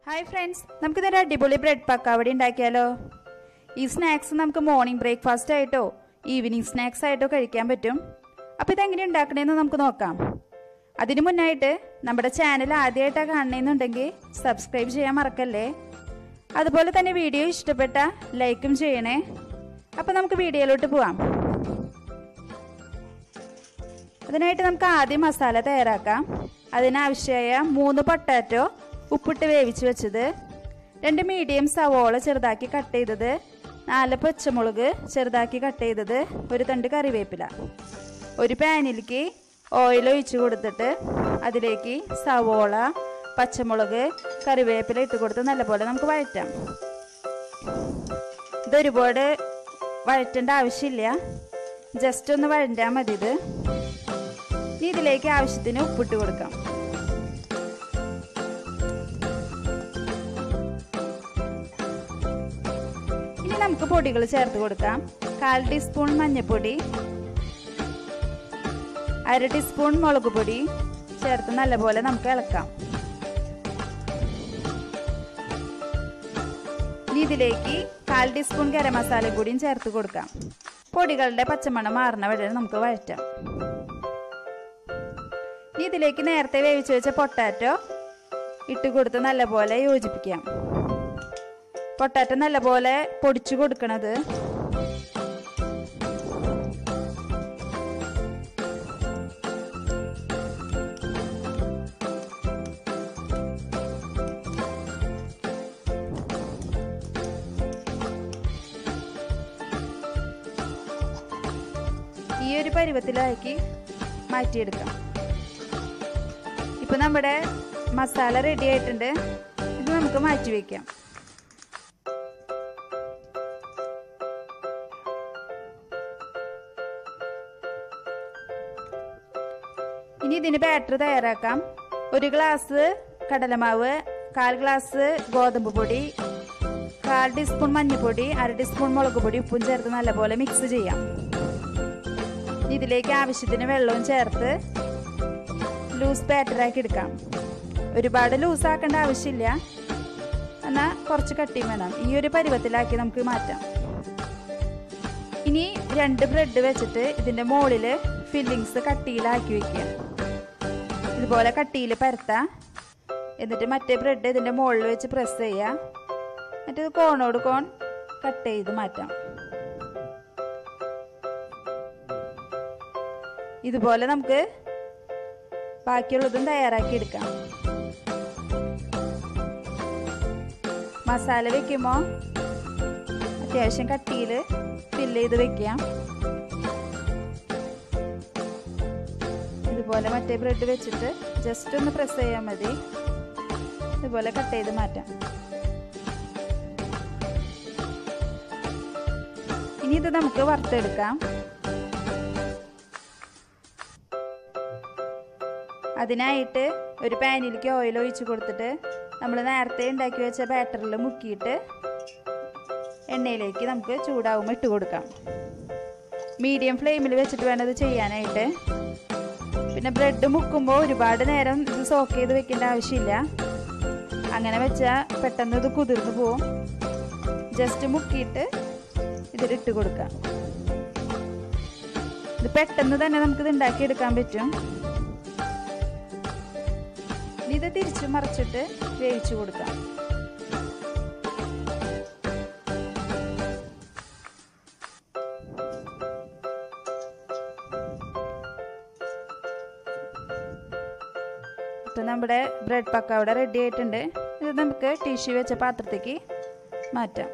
hi friends നമുക്ക് ഇതൊരു അടിപൊളി ബ്രെഡ് പക്കാവടി ഉണ്ടാക്കിയാലോ ഈ സ്നാക്സ് നമുക്ക് മോർണിംഗ് ബ്രേക്ക്ഫാസ്റ്റ് ആയിട്ടോ ഈവനിങ് സ്നാക്സ് ആയിട്ടോ കഴിക്കാൻ പറ്റും അപ്പോൾ ഇതെങ്ങനെ ഉണ്ടാക്കണേന്ന് നമുക്ക് നോക്കാം അതിനു മുന്നായിട്ട് നമ്മുടെ ചാനൽ ആദ്യമായിട്ടാണ് കാണണമെന്നുണ്ടെങ്കിൽ സബ്സ്ക്രൈബ് ചെയ്യാൻ മറക്കല്ലേ അതുപോലെ തന്നെ വീഡിയോ ഇഷ്ടപ്പെട്ട ലൈക്കും ചെയ്യണേ അപ്പോൾ നമുക്ക് വീഡിയോയിലോട്ട് പോവാം അതിനായിട്ട് നമുക്ക് ആദ്യം മസാല തയ്യാറാക്കാം അതിനാവശ്യമായ മൂന്ന് പൊട്ടാറ്റോ ഉപ്പിട്ട് വേവിച്ച് വെച്ചത് രണ്ട് മീഡിയം സവോള ചെറുതാക്കി കട്ട് ചെയ്തത് നാല് പച്ചമുളക് ചെറുതാക്കി കട്ട് ചെയ്തത് ഒരു തണ്ട് കറിവേപ്പില ഒരു പാനിലേക്ക് ഓയിൽ ഒഴിച്ച് കൊടുത്തിട്ട് അതിലേക്ക് സവോള പച്ചമുളക് കറിവേപ്പില ഇട്ട് കൊടുത്ത് നല്ലപോലെ നമുക്ക് വഴറ്റാം ഇതൊരുപാട് വഴറ്റേണ്ട ആവശ്യമില്ല ജസ്റ്റ് ഒന്ന് വഴറ്റാൽ മതി ഇത് ഇനി ഇതിലേക്ക് ആവശ്യത്തിന് ഉപ്പിട്ട് കൊടുക്കാം ഇനി നമുക്ക് പൊടികൾ ചേർത്ത് കൊടുക്കാം കാൽ ടീസ്പൂൺ മഞ്ഞൾപ്പൊടി അര ടീസ്പൂൺ മുളക് പൊടി ചേർത്ത് നല്ലപോലെ നമുക്ക് ഇളക്കാം ഇനി ഇതിലേക്ക് കാൽ ടീസ്പൂൺ ഗരം മസാല കൂടിയും ചേർത്ത് കൊടുക്കാം പൊടികളുടെ പച്ചമണം മാറുന്ന വരെ നമുക്ക് വഴറ്റാം ഇനി ഇതിലേക്ക് നേരത്തെ വേവിച്ച് വെച്ച പൊട്ടാറ്റോ ഇട്ട് കൊടുത്ത് നല്ലപോലെ യോജിപ്പിക്കാം പൊട്ടാറ്റോ നല്ലപോലെ പൊടിച്ചു കൊടുക്കണത് ഈ ഒരു പരുവത്തിലാക്കി മാറ്റിയെടുക്കാം ഇപ്പൊ നമ്മുടെ മസാല റെഡി ആയിട്ടുണ്ട് ഇത് നമുക്ക് മാറ്റി വെക്കാം ഇനി ഇതിന് ബാറ്റർ തയ്യാറാക്കാം ഒരു ഗ്ലാസ് കടലമാവ് കാൽ ഗ്ലാസ് ഗോതമ്പ് പൊടി കാൽ ടീസ്പൂൺ മഞ്ഞൾപ്പൊടി അര ടീസ്പൂൺ മുളക് പൊടി ഉപ്പും ചേർത്ത് നല്ലപോലെ മിക്സ് ചെയ്യാം ഇതിലേക്ക് ആവശ്യത്തിന് വെള്ളവും ചേർത്ത് ലൂസ് ബാറ്ററാക്കി എടുക്കാം ഒരുപാട് ലൂസ് ആക്കേണ്ട ആവശ്യമില്ല എന്നാൽ കുറച്ച് കട്ടിയും വേണം ഈ ഒരു പരുവത്തിലാക്കി നമുക്ക് മാറ്റാം ഇനി രണ്ട് ബ്രെഡ് വെച്ചിട്ട് ഇതിൻ്റെ മുകളിൽ ഫില്ലിങ്സ് കട്ടിയിലാക്കി വെക്കുക ഇതുപോലെ കട്ടിയിൽ പരത്താം എന്നിട്ട് മറ്റേ ബ്രെഡ് ഇതിൻ്റെ മുകളിൽ വെച്ച് പ്രസ് ചെയ്യുക എന്നിട്ട് കോണോട് കോൺ കട്ട് ചെയ്ത് മാറ്റാം ഇതുപോലെ നമുക്ക് ബാക്കിയുള്ളതും തയ്യാറാക്കി എടുക്കാം മസാല വെക്കുമ്പോൾ അത്യാവശ്യം കട്ടിയിൽ ഫില്ല് ചെയ്ത് വെക്കാം ഇതുപോലെ മറ്റേ ബ്രെഡ് വെച്ചിട്ട് ജസ്റ്റ് ഒന്ന് പ്രസ് ചെയ്യാൻ മതി ഇതുപോലെ കട്ട് ചെയ്ത് മാറ്റാം ഇനി ഇത് നമുക്ക് വറുത്തെടുക്കാം അതിനായിട്ട് ഒരു പാനിലേക്ക് ഓയിൽ ഒഴിച്ച് കൊടുത്തിട്ട് നമ്മൾ നേരത്തെ ഉണ്ടാക്കി വെച്ച ബാറ്ററിൽ മുക്കിയിട്ട് എണ്ണയിലേക്ക് നമുക്ക് ചൂടാവുമ്പോൾ ഇട്ട് കൊടുക്കാം മീഡിയം ഫ്ലെയിമിൽ വെച്ചിട്ട് വേണം ഇത് ചെയ്യാനായിട്ട് പിന്നെ ബ്രെഡ് മുക്കുമ്പോൾ ഒരുപാട് നേരം ഇത് സോക്ക് ചെയ്ത് വെക്കേണ്ട ആവശ്യമില്ല അങ്ങനെ വെച്ചാൽ പെട്ടെന്ന് ഇത് കുതിർന്ന് പോവും ജസ്റ്റ് മുക്കിയിട്ട് ഇതിലിട്ട് കൊടുക്കാം ഇത് പെട്ടെന്ന് തന്നെ നമുക്കിത് ഉണ്ടാക്കിയെടുക്കാൻ പറ്റും ഇത് തിരിച്ചു മറിച്ചിട്ട് വേവിച്ചു കൊടുക്കാം ഇപ്പം നമ്മുടെ ബ്രെഡ് പക്ക അവിടെ റെഡി ആയിട്ടുണ്ട് ഇത് നമുക്ക് ടിഷ്യൂ വെച്ച പാത്രത്തേക്ക് മാറ്റാം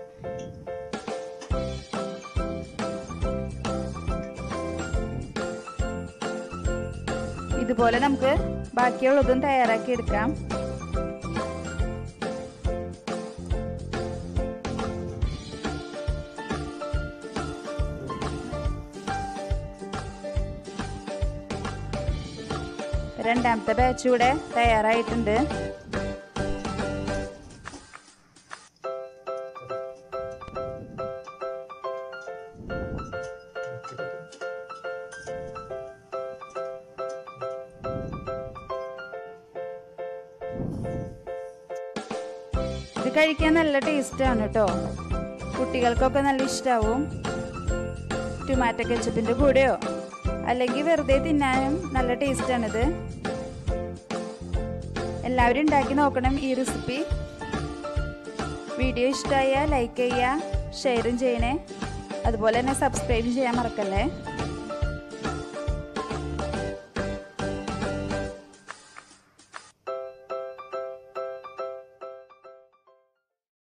ഇതുപോലെ നമുക്ക് ബാക്കിയുള്ളതും തയ്യാറാക്കി എടുക്കാം രണ്ടാമത്തെ ബാച്ച് ഇവിടെ തയ്യാറായിട്ടുണ്ട് ഇത് കഴിക്കാൻ നല്ല ടേസ്റ്റാണ് കേട്ടോ കുട്ടികൾക്കൊക്കെ നല്ല ഇഷ്ടാവും ടൊമാറ്റോ കെച്ചപ്പിൻ്റെ കൂടെയോ അല്ലെങ്കിൽ വെറുതെ തിന്നാനും നല്ല ടേസ്റ്റാണിത് എല്ലാവരും ഉണ്ടാക്കി നോക്കണം ഈ റെസിപ്പി വീഡിയോ ഇഷ്ടമായ ലൈക്ക് ചെയ്യുക ഷെയറും ചെയ്യണേ അതുപോലെ തന്നെ സബ്സ്ക്രൈബും ചെയ്യാൻ മറക്കല്ലേ